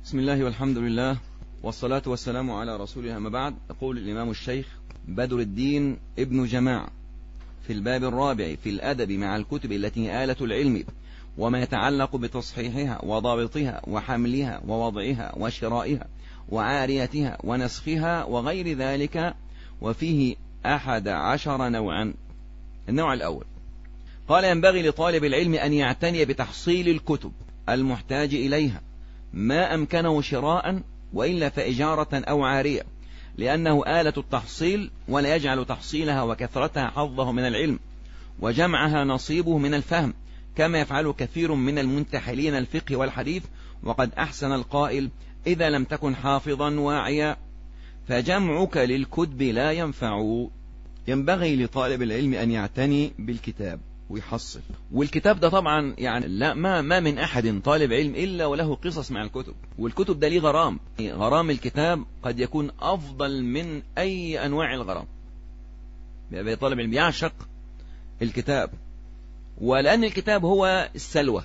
بسم الله والحمد لله والصلاة والسلام على رسول الله أما بعد يقول الإمام الشيخ بدر الدين ابن جماعة في الباب الرابع في الأدب مع الكتب التي هي آلة العلم وما يتعلق بتصحيحها وضابطها وحملها ووضعها وشرائها وعاريتها ونسخها وغير ذلك وفيه أحد عشر نوعا النوع الأول قال ينبغي لطالب العلم أن يعتني بتحصيل الكتب المحتاج إليها ما أمكنه شراء وإلا فإجارة أو عارية لأنه آلة التحصيل ولا يجعل تحصيلها وكثرتها حظه من العلم وجمعها نصيبه من الفهم كما يفعل كثير من المنتحلين الفقه والحديث وقد أحسن القائل إذا لم تكن حافظا واعيا فجمعك للكتب لا ينفع ينبغي لطالب العلم أن يعتني بالكتاب ويحصل والكتاب ده طبعا يعني لا ما ما من احد طالب علم الا وله قصص مع الكتب والكتب ده ليه غرام غرام الكتاب قد يكون افضل من اي انواع الغرام يعني طالب علم يعشق الكتاب ولان الكتاب هو السلوى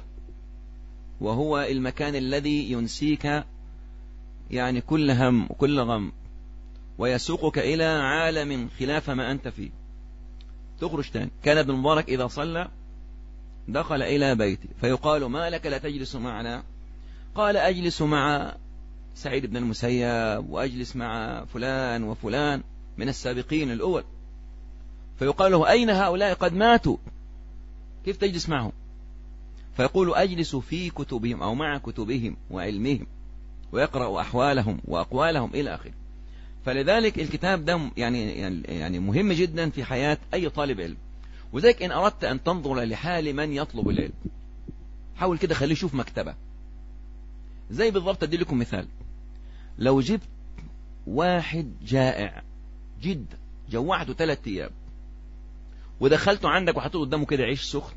وهو المكان الذي ينسيك يعني كل هم وكل غم ويسوقك إلى عالم خلاف ما أنت فيه تخرج تاني كان ابن مبارك إذا صلى دخل إلى بيته فيقال ما لك لا تجلس معنا قال أجلس مع سعيد بن المسيب وأجلس مع فلان وفلان من السابقين الأول فيقال له أين هؤلاء قد ماتوا كيف تجلس معهم فيقول أجلس في كتبهم أو مع كتبهم وعلمهم ويقرأ أحوالهم وأقوالهم إلى آخره فلذلك الكتاب ده يعني يعني مهم جدا في حياة أي طالب علم وذلك إن أردت أن تنظر لحال من يطلب العلم حاول كده خليه يشوف مكتبة زي بالضبط أدي لكم مثال لو جبت واحد جائع جدا جوعته ثلاث أيام ودخلته عندك وحطيته قدامه كده عيش سخن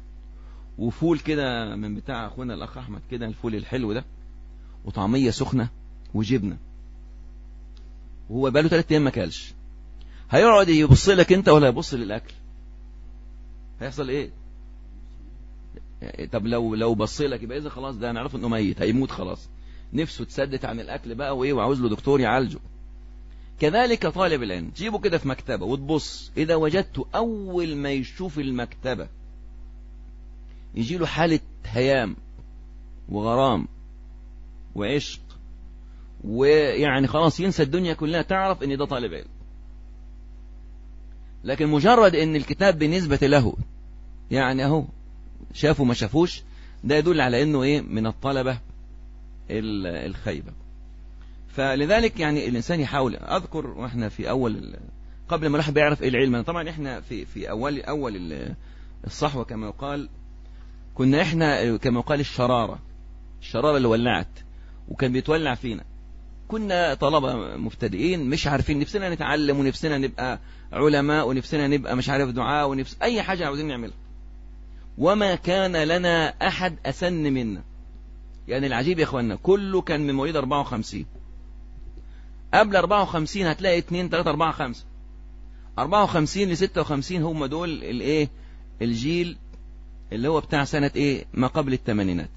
وفول كده من بتاع أخونا الأخ أحمد كده الفول الحلو ده وطعمية سخنة وجبنة وهو بقاله ثلاث ايام ما كلش هيقعد يبص لك انت ولا يبص للاكل هيحصل ايه طب لو لو بص لك يبقى اذا خلاص ده نعرف انه ميت هيموت خلاص نفسه تسدت عن الاكل بقى وايه وعاوز له دكتور يعالجه كذلك طالب العلم جيبه كده في مكتبه وتبص اذا وجدته اول ما يشوف المكتبه يجي له حاله هيام وغرام وعشق ويعني خلاص ينسى الدنيا كلها تعرف ان ده طالب علم لكن مجرد ان الكتاب بالنسبة له يعني اهو شافوا ما شافوش ده يدل على انه ايه من الطلبة الخيبة فلذلك يعني الانسان يحاول اذكر واحنا في اول قبل ما الواحد بيعرف ايه العلم طبعا احنا في في اول اول الصحوة كما يقال كنا احنا كما يقال الشرارة الشرارة اللي ولعت وكان بيتولع فينا كنا طلبة مبتدئين مش عارفين نفسنا نتعلم ونفسنا نبقى علماء ونفسنا نبقى مش عارف دعاء ونفس أي حاجة عاوزين نعملها وما كان لنا أحد أسن منا يعني العجيب يا إخواننا كله كان من مواليد 54 قبل 54 هتلاقي 2 3 4 5 54 ل 56 هم دول الايه الجيل اللي هو بتاع سنة ايه ما قبل الثمانينات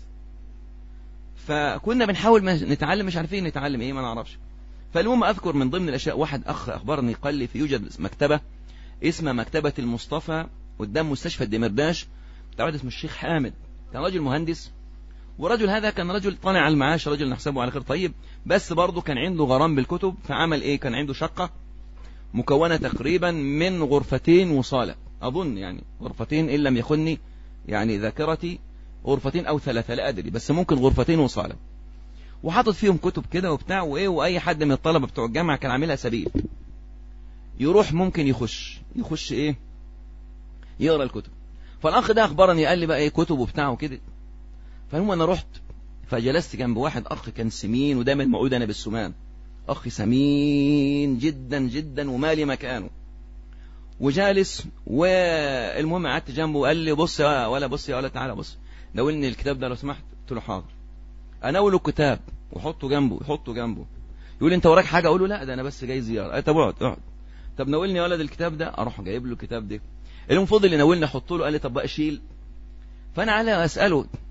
فكنا بنحاول نتعلم مش عارفين نتعلم ايه ما نعرفش فالمهم اذكر من ضمن الاشياء واحد اخ اخبرني قال لي في يوجد مكتبة اسمها مكتبة المصطفى قدام مستشفى الدمرداش بتاع واحد اسمه الشيخ حامد كان رجل مهندس ورجل هذا كان رجل طالع على المعاش رجل نحسبه على خير طيب بس برضه كان عنده غرام بالكتب فعمل ايه كان عنده شقة مكونة تقريبا من غرفتين وصالة اظن يعني غرفتين ان لم يخني يعني ذاكرتي غرفتين او ثلاثة لا ادري بس ممكن غرفتين وصالة وحاطط فيهم كتب كده وبتاع وايه واي حد من الطلبة بتوع الجامعة كان عاملها سبيل يروح ممكن يخش يخش ايه يقرا الكتب فالاخ ده اخبرني قال لي بقى ايه كتب وبتاع وكده فالمهم انا رحت فجلست جنب واحد اخ كان سمين ودايما موعود انا بالسمان اخ سمين جدا جدا ومالي مكانه وجالس والمهم قعدت جنبه وقال لي بص يا ولا بص يا ولا تعالى بص ناولني الكتاب ده لو سمحت قلت له حاضر اناوله الكتاب وحطه جنبه يحطه جنبه يقول لي انت وراك حاجه اقول له لا ده انا بس جاي زياره أي طب اقعد اقعد طب ناولني يا ولد الكتاب ده اروح جايب له الكتاب ده المهم فضل يناولني احط له قال لي طب بقى شيل فانا على اساله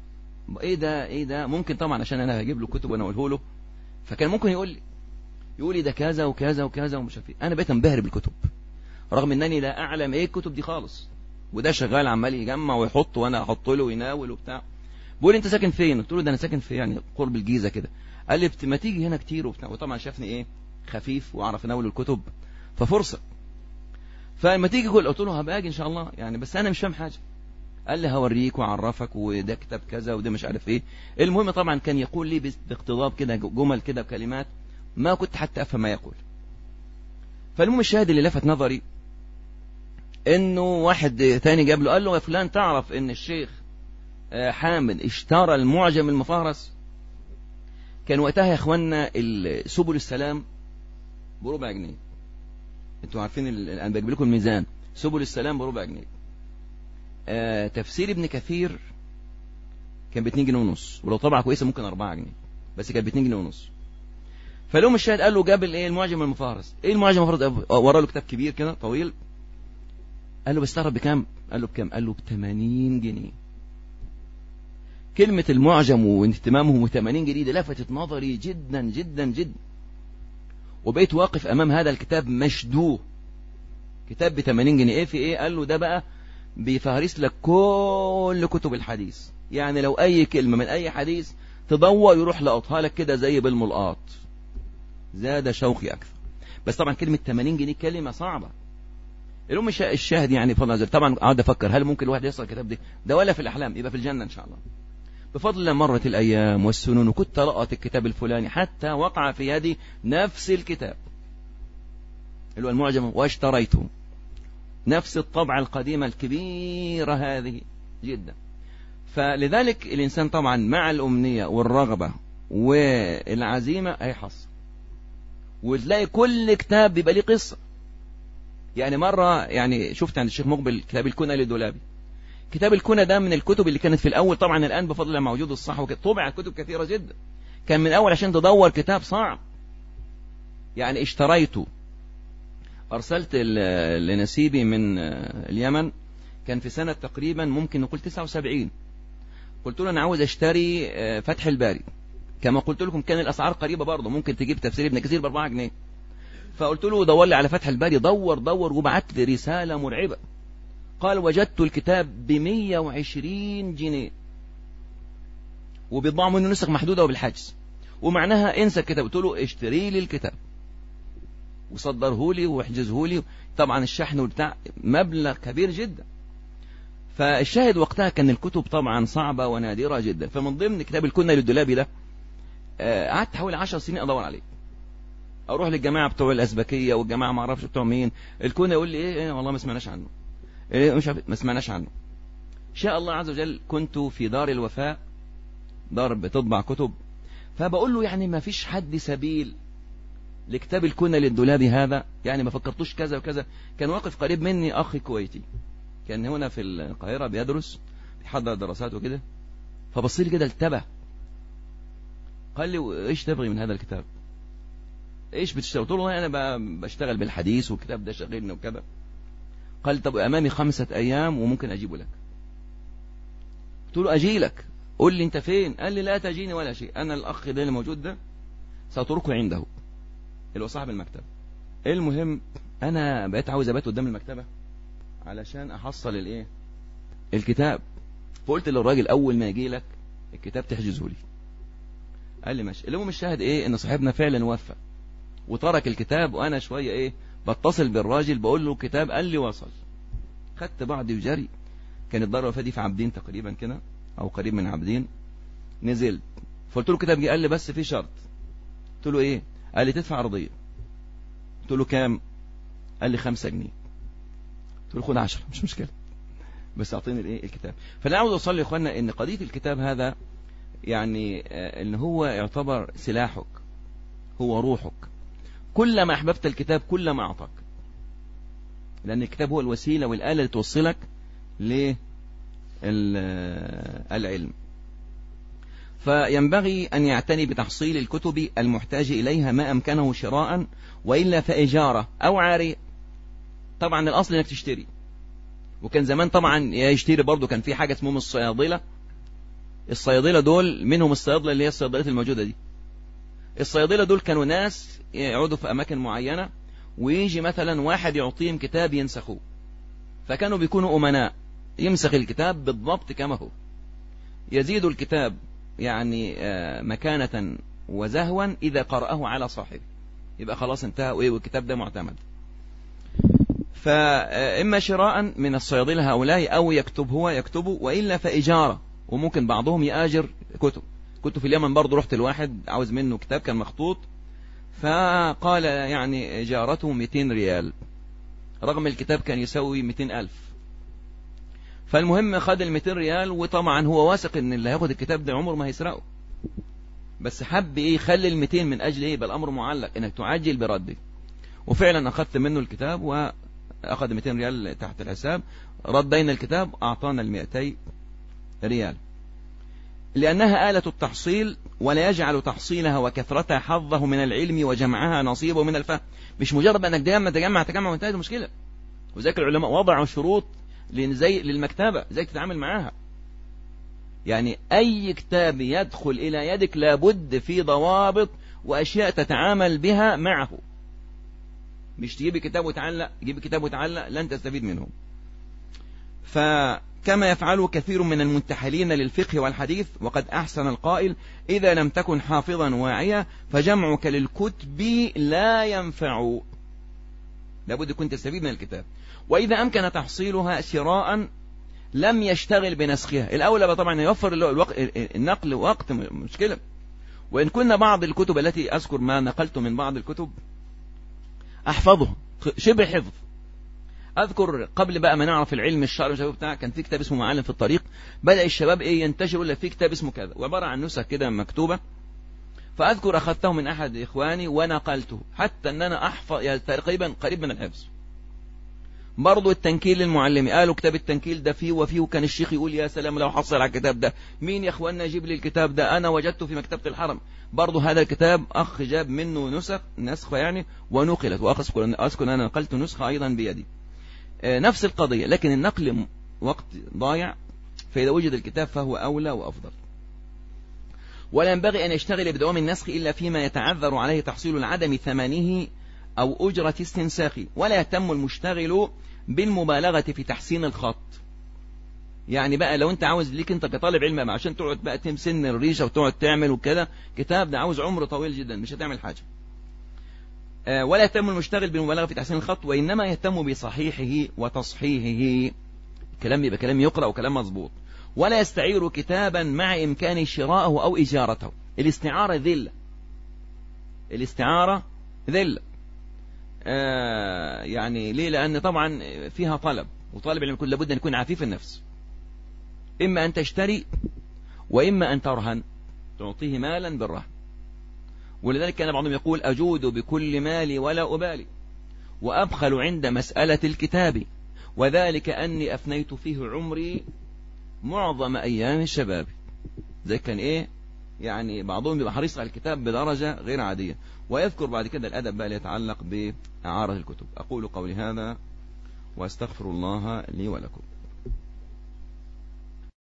ايه ده ايه ده ممكن طبعا عشان انا هجيب له كتب وانا اقوله له فكان ممكن يقول لي يقول لي ده كذا وكذا وكذا ومش عارف ايه انا بقيت انبهر بالكتب رغم انني لا اعلم ايه الكتب دي خالص وده شغال عمال يجمع ويحط وانا احط له ويناول وبتاع بيقول لي انت ساكن فين قلت له ده انا ساكن في يعني قرب الجيزه كده قال لي ما تيجي هنا كتير وبتاع وطبعا شافني ايه خفيف واعرف اناول الكتب ففرصه فلما تيجي قول قلت له هبقى اجي ان شاء الله يعني بس انا مش فاهم حاجه قال لي هوريك واعرفك وده كتاب كذا وده مش عارف ايه المهم طبعا كان يقول لي باقتضاب كده جمل كده وكلمات ما كنت حتى افهم ما يقول فالمهم الشاهد اللي لفت نظري انه واحد تاني جاب له قال له يا فلان تعرف ان الشيخ حامد اشترى المعجم المفهرس كان وقتها يا اخوانا سبل السلام بربع جنيه انتوا عارفين انا بجيب لكم الميزان سبل السلام بربع جنيه آه تفسير ابن كثير كان ب 2 جنيه ونص ولو طبعه كويسه ممكن 4 جنيه بس كان ب 2 جنيه ونص فلهم الشاهد قال له جاب الايه المعجم المفهرس ايه المعجم المفهرس ورا له كتاب كبير كده طويل قال له بستغرب بكام قال له بكام قال له ب 80 جنيه كلمة المعجم واهتمامهم 80 جنيه دي لفتت نظري جدا جدا جدا وبقيت واقف امام هذا الكتاب مشدوه كتاب ب 80 جنيه ايه في ايه قال له ده بقى بيفهرس لك كل كتب الحديث يعني لو اي كلمة من اي حديث تدور يروح لقطها لك كده زي بالملقاط زاد شوقي اكثر بس طبعا كلمة 80 جنيه كلمة صعبة الام الشاهد يعني فضل نزل طبعا قعد افكر هل ممكن الواحد يصل الكتاب ده ده ولا في الاحلام يبقى في الجنة ان شاء الله بفضل الله مرت الايام والسنون وكنت لقط الكتاب الفلاني حتى وقع في يدي نفس الكتاب اللي هو المعجم واشتريته نفس الطبعة القديمة الكبيرة هذه جدا فلذلك الإنسان طبعا مع الأمنية والرغبة والعزيمة هيحصل وتلاقي كل كتاب بيبقى ليه قصة يعني مرة يعني شفت عند الشيخ مقبل كتاب الكنى للدولابي كتاب الكنى ده من الكتب اللي كانت في الأول طبعا الآن بفضل الله موجود الصح وكده طبعت كتب كثيرة جدا كان من الأول عشان تدور كتاب صعب يعني اشتريته أرسلت لنسيبي من اليمن كان في سنة تقريبا ممكن نقول 79 قلت له أنا عاوز أشتري فتح الباري كما قلت لكم كان الأسعار قريبة برضه ممكن تجيب تفسير ابن كثير ب 4 جنيه فقلت له دور لي على فتح الباري دور دور وبعت لي رسالة مرعبة قال وجدت الكتاب ب 120 جنيه وبيطبعوا منه نسخ محدودة وبالحجز ومعناها انسى الكتاب قلت له اشتري لي الكتاب وصدره لي واحجزه لي طبعا الشحن والبتاع مبلغ كبير جدا فالشاهد وقتها كان الكتب طبعا صعبة ونادرة جدا فمن ضمن كتاب الكنة للدولابي ده قعدت حوالي عشر سنين ادور عليه اروح للجماعة بتوع الازبكية والجماعة ما اعرفش بتوع مين الكنة يقول لي ايه, إيه والله ما سمعناش عنه ايه مش عارف ما سمعناش عنه شاء الله عز وجل كنت في دار الوفاء دار بتطبع كتب فبقول له يعني ما فيش حد سبيل لكتاب الكنى للدولابي هذا يعني ما فكرتوش كذا وكذا كان واقف قريب مني أخ كويتي كان هنا في القاهرة بيدرس بيحضر دراسات وكده فبص لي كده التبه قال لي ايش تبغي من هذا الكتاب ايش بتشتغل قلت له انا بشتغل بالحديث والكتاب ده شغلني وكذا قال طب امامي خمسة ايام وممكن اجيبه لك قلت له اجي لك قول لي انت فين قال لي لا تجيني ولا شيء انا الاخ ده اللي موجود ده ساتركه عنده اللي هو صاحب المكتبة المهم انا بقيت عاوز ابات قدام المكتبة علشان احصل الايه الكتاب فقلت للراجل اول ما يجي لك الكتاب تحجزه لي قال لي ماشي المهم الشاهد ايه ان صاحبنا فعلا وفى وترك الكتاب وانا شوية ايه بتصل بالراجل بقول له كتاب قال لي وصل خدت بعضي وجري كانت دار الوفاة دي في عابدين تقريبا كده او قريب من عابدين نزلت فقلت له كتاب جه قال لي بس في شرط قلت له ايه قال لي تدفع ارضيه قلت له كام قال لي خمسة جنيه قلت له خد عشرة مش مشكلة بس اعطيني الايه الكتاب فانا عاوز اوصل يا اخوانا ان قضية الكتاب هذا يعني ان هو يعتبر سلاحك هو روحك كلما احببت الكتاب كلما اعطاك لان الكتاب هو الوسيلة والآلة اللي توصلك للعلم فينبغي أن يعتني بتحصيل الكتب المحتاج إليها ما أمكنه شراء وإلا فإجارة أو عارية طبعا الأصل أنك تشتري وكان زمان طبعا يشتري برضو كان في حاجة اسمهم الصيادلة الصيادلة دول منهم الصيادلة اللي هي الصيادلات الموجودة دي الصيادلة دول كانوا ناس يقعدوا في أماكن معينة ويجي مثلا واحد يعطيهم كتاب ينسخوه فكانوا بيكونوا أمناء يمسخ الكتاب بالضبط كما هو يزيد الكتاب يعني مكانة وزهوا إذا قرأه على صاحبه يبقى خلاص انتهى والكتاب ده معتمد فإما شراء من الصيادلة هؤلاء أو يكتب هو يكتبه وإلا فإجارة وممكن بعضهم يآجر كتب كنت في اليمن برضو رحت الواحد عاوز منه كتاب كان مخطوط فقال يعني إجارته 200 ريال رغم الكتاب كان يسوي 200 ألف فالمهم خد ال 200 ريال وطبعا هو واثق ان اللي هياخد الكتاب ده عمره ما هيسرقه بس حب ايه يخلي ال 200 من اجل ايه يبقى الامر معلق انك تعجل برده وفعلا اخذت منه الكتاب واخذ 200 ريال تحت الحساب ردينا الكتاب اعطانا ال 200 ريال لأنها آلة التحصيل ولا يجعل تحصيلها وكثرتها حظه من العلم وجمعها نصيبه من الفهم مش مجرد أنك دائما تجمع تجمع وانتهت المشكلة وذلك العلماء وضعوا شروط زي للمكتبة ازاي تتعامل معاها يعني أي كتاب يدخل إلى يدك لابد في ضوابط وأشياء تتعامل بها معه مش تجيب كتاب وتعلق تجيب كتاب وتعلق لن تستفيد منه فكما يفعله كثير من المنتحلين للفقه والحديث وقد أحسن القائل إذا لم تكن حافظا واعيا فجمعك للكتب لا ينفع لابد كنت تستفيد من الكتاب وإذا أمكن تحصيلها شراء لم يشتغل بنسخها الأولى طبعا يوفر الوقت النقل وقت مشكلة وإن كنا بعض الكتب التي أذكر ما نقلت من بعض الكتب أحفظه شبه حفظ أذكر قبل بقى ما نعرف العلم الشرعي بتاع كان في كتاب اسمه معلم في الطريق بدأ الشباب إيه ينتشروا إلا في كتاب اسمه كذا وعبارة عن نسخ كده مكتوبة فأذكر أخذته من أحد إخواني ونقلته حتى أن أنا أحفظ يعني تقريبا قريب من الحفظ برضو التنكيل للمعلم قالوا كتاب التنكيل ده فيه وفيه وكان الشيخ يقول يا سلام لو حصل على الكتاب ده مين يا اخوانا يجيب لي الكتاب ده انا وجدته في مكتبة الحرم برضو هذا الكتاب اخ جاب منه نسخ نسخة يعني ونقلت واذكر انا نقلت نسخة ايضا بيدي نفس القضية لكن النقل وقت ضايع فإذا وجد الكتاب فهو أولى وأفضل ولا ينبغي أن يشتغل بدوام النسخ إلا فيما يتعذر عليه تحصيل العدم ثمنه أو أجرة استنساخه ولا يهتم المشتغل بالمبالغة في تحسين الخط يعني بقى لو انت عاوز ليك انت كطالب علم عشان تقعد بقى تمسن الريشة وتقعد تعمل وكده كتاب ده عاوز عمر طويل جدا مش هتعمل حاجة ولا يهتم المشتغل بالمبالغة في تحسين الخط وإنما يهتم بصحيحه وتصحيحه كلام يبقى كلام يقرأ وكلام مظبوط ولا يستعير كتابا مع إمكان شراءه أو إجارته الاستعارة ذلة الاستعارة ذلة آه يعني ليه لأن طبعا فيها طلب وطالب العلم يكون لابد أن يكون عفيف النفس إما أن تشتري وإما أن ترهن تعطيه مالا بالرهن ولذلك كان بعضهم يقول أجود بكل مالي ولا أبالي وأبخل عند مسألة الكتاب وذلك أني أفنيت فيه عمري معظم أيام الشباب زي كان إيه يعني بعضهم بيبقى حريص على الكتاب بدرجة غير عادية ويذكر بعد كده الأدب بقى يتعلق بإعارة الكتب أقول قولي هذا وأستغفر الله لي ولكم